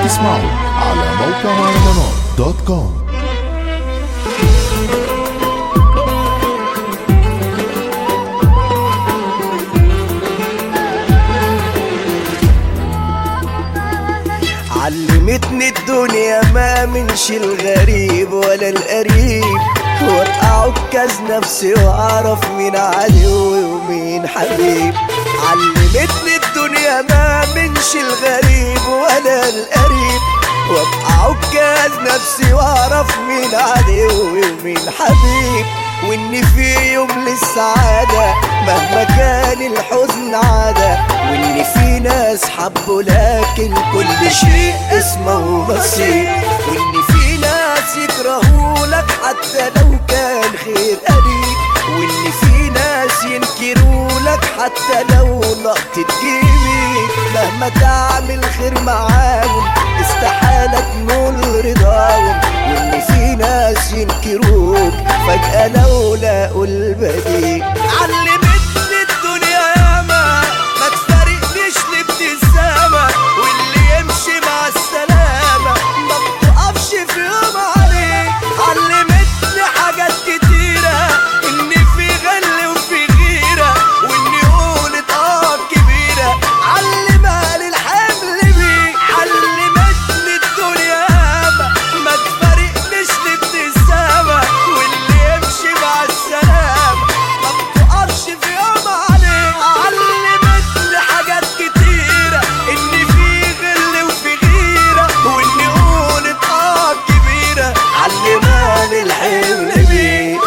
تسمعوا على موقع مهرجانات دوت كوم علمتني الدنيا ما منش الغريب ولا القريب وابقى عكاز نفسي واعرف مين عدو ومين حبيب علمتني الدنيا ما منش الغريب ولا القريب وابقى عكاز نفسي واعرف مين عدو ومين حبيب وان في يوم للسعادة مهما كان الحزن عادة وان في ناس حبوا لكن كل شيء اسمه نصيب وان في ناس يكرهوا لك حتى لو كان خير قريب وان في ناس ينكروا لك حتى لو لقطة جيبك مهما تعمل خير معاهم استحالة تنول رضاهم وان في ناس ينكروك فجأة لو لقوا البديل علمتني الدنيا ياما ما تفارقنيش لابتسامة واللي يمشي مع السلامة ما بتقفش في يوم عليك علمتني حاجات كتيرة ان في غل وفي غيرة وان قولة اه كبيرة علمها للحمل بيه علمتني الدنيا ياما ما تفارقنيش لابتسامة واللي يمشي مع السلامة ما بتقفش في يوم عليك علمتني حاجات كتيرة ان في غل وفي غيرة وان قولة اه كبيرة علمها للحمل بيه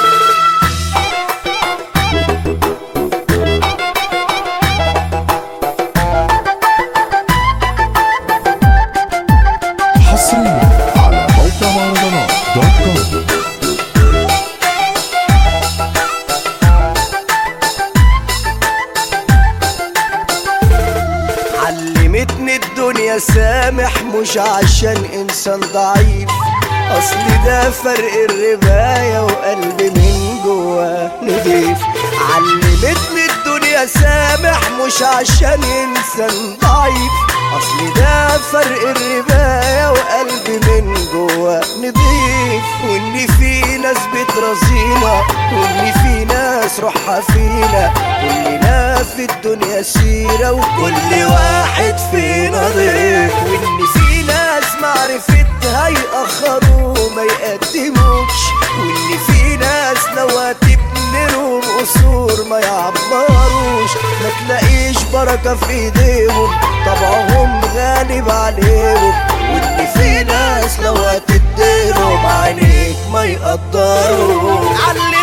حصريا على موقع مهرجانات دوت كوم علمتني الدنيا سامح مش عشان انسان ضعيف اصل ده فرق الرباية وقلبي من جواه نضيف علمتني الدنيا سامح مش عشان انسان ضعيف اصل ده فرق الرباية وقلبي من جواه نضيف وان في ناس بترازينا وان في ناس روحها فينا كلنا في الدنيا سيرة وكل واحد فينا ضيف وان في ناس معرفتها يأخروا ما يقدموش وان في ناس لو هتبني لهم قصور ما يعمروش ما تلاقيش بركة في ايديهم طبعهم غالب عليهم وان في ناس لو هتديلهم عينيك ما يقدروا علمتني